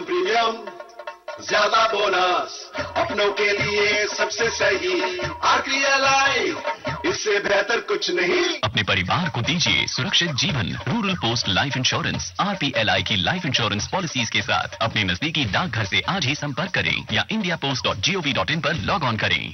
premium ज्यादा bonus अपनों के लिए सबसे सही आरपीएल इससे बेहतर कुछ नहीं अपने परिवार को दीजिए सुरक्षित जीवन रूरल पोस्ट लाइफ इंश्योरेंस आर की लाइफ इंश्योरेंस पॉलिसीज के साथ अपने नजदीकी डाकघर से आज ही संपर्क करें या India post dot G O V dot IN पर लॉग ऑन करें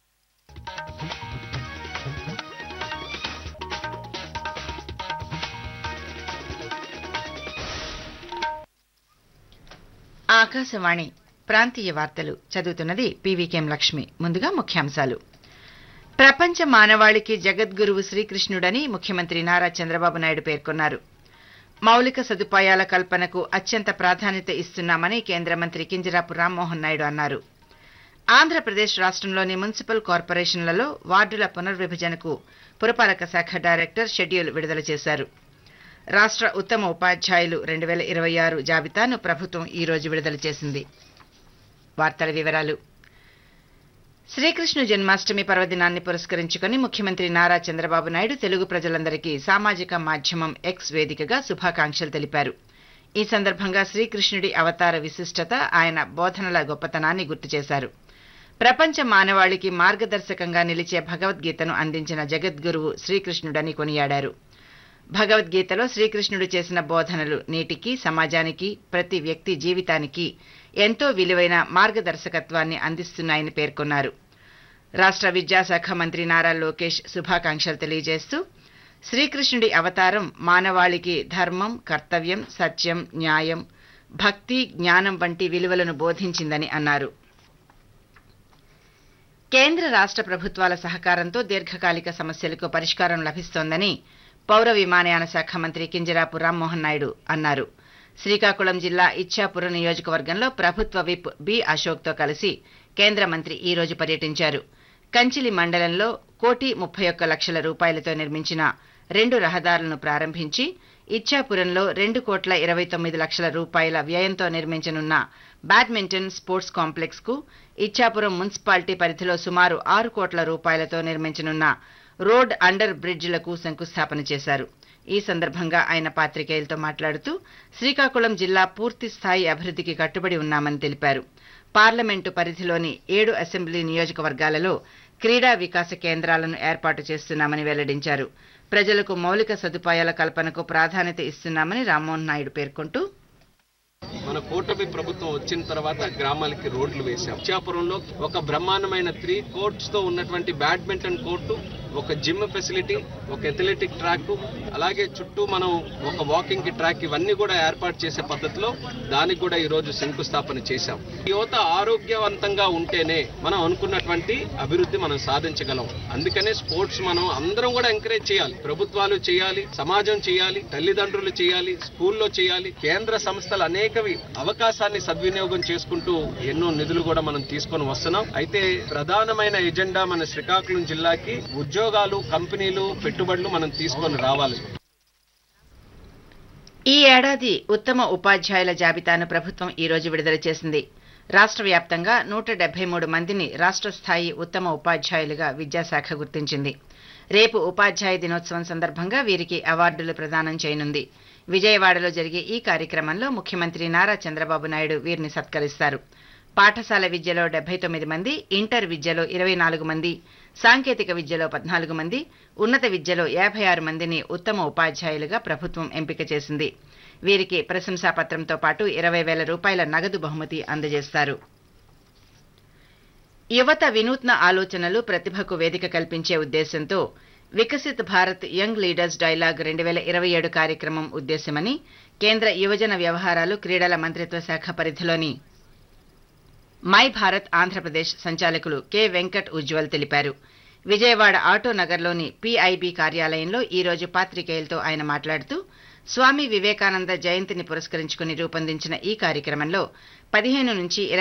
ఆకాశవాణి ప్రాంతీయ వార్తలు చదువుతున్నది పీవీకేం లక్ష్మి ముందుగా ముఖ్యాంశాలు ప్రపంచ మానవాళికి జగద్గురువు శ్రీకృష్ణుడని ముఖ్యమంత్రి నారా చంద్రబాబు నాయుడు పేర్కొన్నారు మౌలిక సదుపాయాల కల్పనకు అత్యంత ప్రాధాన్యత ఇస్తున్నామని కేంద్ర మంత్రి కింజరాపు రామ్మోహన్ నాయుడు అన్నారు ఆంధ్రప్రదేశ్ రాష్ట్రంలోని మున్సిపల్ కార్పొరేషన్లలో వార్డుల పునర్విభజనకు పురపాలక శాఖ డైరెక్టర్ షెడ్యూల్ విడుదల చేశారు రాష్ట్ర ఉత్తమ ఉపాధ్యాయులు రెండు వేల ఇరవై ఆరు జాబితాను ప్రభుత్వం ఈ రోజు విడుదల చేసింది వార్తల వివరాలు శ్రీకృష్ణ జన్మాష్టమి పర్వదినాన్ని పురస్కరించుకుని ముఖ్యమంత్రి నారా చంద్రబాబు నాయుడు తెలుగు ప్రజలందరికీ సామాజిక మాధ్యమం ఎక్స్ వేదికగా శుభాకాంక్షలు తెలిపారు ఈ సందర్భంగా శ్రీకృష్ణుడి అవతార విశిష్టత ఆయన బోధనల గొప్పతనాన్ని గుర్తు చేశారు ప్రపంచ మానవాళికి మార్గదర్శకంగా నిలిచే భగవద్గీతను అందించిన జగద్గురువు శ్రీకృష్ణుడని కొనియాడారు భగవద్గీతలో శ్రీకృష్ణుడు చేసిన బోధనలు నేటికి సమాజానికి ప్రతి వ్యక్తి జీవితానికి ఎంతో విలువైన మార్గదర్శకత్వాన్ని అందిస్తున్నాయని పేర్కొన్నారు రాష్ట్ర విద్యాశాఖ మంత్రి నారా లోకేష్ శుభాకాంక్షలు తెలియజేస్తూ శ్రీకృష్ణుడి అవతారం మానవాళికి ధర్మం కర్తవ్యం సత్యం న్యాయం భక్తి జ్ఞానం వంటి విలువలను బోధించిందని అన్నారు కేంద్ర రాష్ట్ర ప్రభుత్వాల సహకారంతో దీర్ఘకాలిక సమస్యలకు పరిష్కారం లభిస్తోందని పౌర విమానయాన శాఖ మంత్రి కింజరాపు రామ్మోహన్ నాయుడు అన్నారు శ్రీకాకుళం జిల్లా ఇచ్చాపురం నియోజకవర్గంలో ప్రభుత్వ విప్ బి అశోక్తో కలిసి కేంద్ర మంత్రి ఈ రోజు పర్యటించారు కంచిలి మండలంలో కోటి ముప్పై ఒక్క లక్షల రూపాయలతో నిర్మించిన రెండు రహదారులను ప్రారంభించి ఇచ్చాపురంలో రెండు కోట్ల ఇరవై తొమ్మిది లక్షల రూపాయల వ్యయంతో నిర్మించనున్న బ్యాడ్మింటన్ స్పోర్ట్స్ కాంప్లెక్స్ కు ఇచ్చాపురం మున్సిపాలిటీ పరిధిలో సుమారు ఆరు కోట్ల రూపాయలతో నిర్మించనున్న రోడ్ అండర్ బ్రిడ్జిలకు శంకుస్థాపన చేశారు ఈ సందర్భంగా ఆయన పాత్రికేయులతో మాట్లాడుతూ శ్రీకాకుళం జిల్లా పూర్తి స్థాయి అభివృద్ధికి కట్టుబడి ఉన్నామని తెలిపారు పార్లమెంటు పరిధిలోని ఏడు అసెంబ్లీ నియోజకవర్గాలలో క్రీడా వికాస కేంద్రాలను ఏర్పాటు చేస్తున్నామని వెల్లడించారు ప్రజలకు మౌలిక సదుపాయాల కల్పనకు ప్రాధాన్యత ఇస్తున్నామని రామ్మోహన్ నాయుడు పేర్కొంటూ మన కూటమి ప్రభుత్వం వచ్చిన తర్వాత గ్రామాలకి రోడ్లు వేశాం ఇచ్చాపురంలో ఒక బ్రహ్మాండమైన త్రీ కోర్ట్స్ తో ఉన్నటువంటి బ్యాడ్మింటన్ కోర్టు ఒక జిమ్ ఫెసిలిటీ ఒక ఎథ్లెటిక్ ట్రాక్ అలాగే చుట్టూ మనం ఒక వాకింగ్ కి ట్రాక్ ఇవన్నీ కూడా ఏర్పాటు చేసే పద్ధతిలో దానికి కూడా ఈ రోజు శంకుస్థాపన చేశాం యువత ఆరోగ్యవంతంగా ఉంటేనే మనం అనుకున్నటువంటి అభివృద్ధి మనం సాధించగలం అందుకనే స్పోర్ట్స్ మనం అందరం కూడా ఎంకరేజ్ చేయాలి ప్రభుత్వాలు చేయాలి సమాజం చేయాలి తల్లిదండ్రులు చేయాలి స్కూల్లో చేయాలి కేంద్ర సంస్థలు అనేకవి అవకాశాన్ని సద్వినియోగం చేసుకుంటూ ఎన్నో నిధులు కూడా మనం తీసుకొని వస్తున్నాం అయితే ప్రధానమైన ఎజెండా మన శ్రీకాకుళం జిల్లాకి ఉద్యోగాలు కంపెనీలు పెట్టుబడులు మనం తీసుకొని రావాలి ఈ ఏడాది ఉత్తమ ఉపాధ్యాయుల జాబితాను ప్రభుత్వం ఈ రోజు విడుదల చేసింది రాష్ట్ర వ్యాప్తంగా నూట డెబ్బై మూడు మందిని రాష్ట్ర స్థాయి ఉత్తమ ఉపాధ్యాయులుగా విద్యాశాఖ గుర్తించింది రేపు ఉపాధ్యాయ దినోత్సవం సందర్భంగా వీరికి అవార్డులు ప్రదానం చేయనుంది విజయవాడలో జరిగే ఈ కార్యక్రమంలో ముఖ్యమంత్రి నారా చంద్రబాబు నాయుడు వీరిని సత్కరిస్తారు పాఠశాల విద్యలో డెబ్బై తొమ్మిది మంది ఇంటర్ విద్యలో ఇరవై నాలుగు మంది సాంకేతిక విద్యలో పద్నాలుగు మంది ఉన్నత విద్యలో యాభై ఆరు మందిని ఉత్తమ ఉపాధ్యాయులుగా ప్రభుత్వం ఎంపిక చేసింది వీరికి ప్రశంసాపత్రంతో పాటు ఇరవై వేల రూపాయల నగదు బహుమతి అందజేస్తారు యువత వినూత్న ఆలోచనలు ప్రతిభకు వేదిక కల్పించే ఉద్దేశంతో Viksit Bharat young leaders dialogue రెండు వేల ఇరవై ఏడు కార్యక్రమం ఉద్దేశమని కేంద్ర యువజన వ్యవహారాలు క్రీడల మంత్రిత్వ శాఖ పరిధిలోని మై భారత్ ఆంధ్రప్రదేశ్ సంచాలకులు కె వెంకట్ ఉజ్వల్ తెలిపారు విజయవాడ ఆటో నగర్లోని పీఐబీ కార్యాలయంలో ఈ రోజు పాత్రికేయులతో ఆయన మాట్లాడుతూ స్వామి వివేకానంద జయంతిని పురస్కరించుకుని రూపొందించిన ఈ కార్యక్రమంలో పదిహేను నుంచి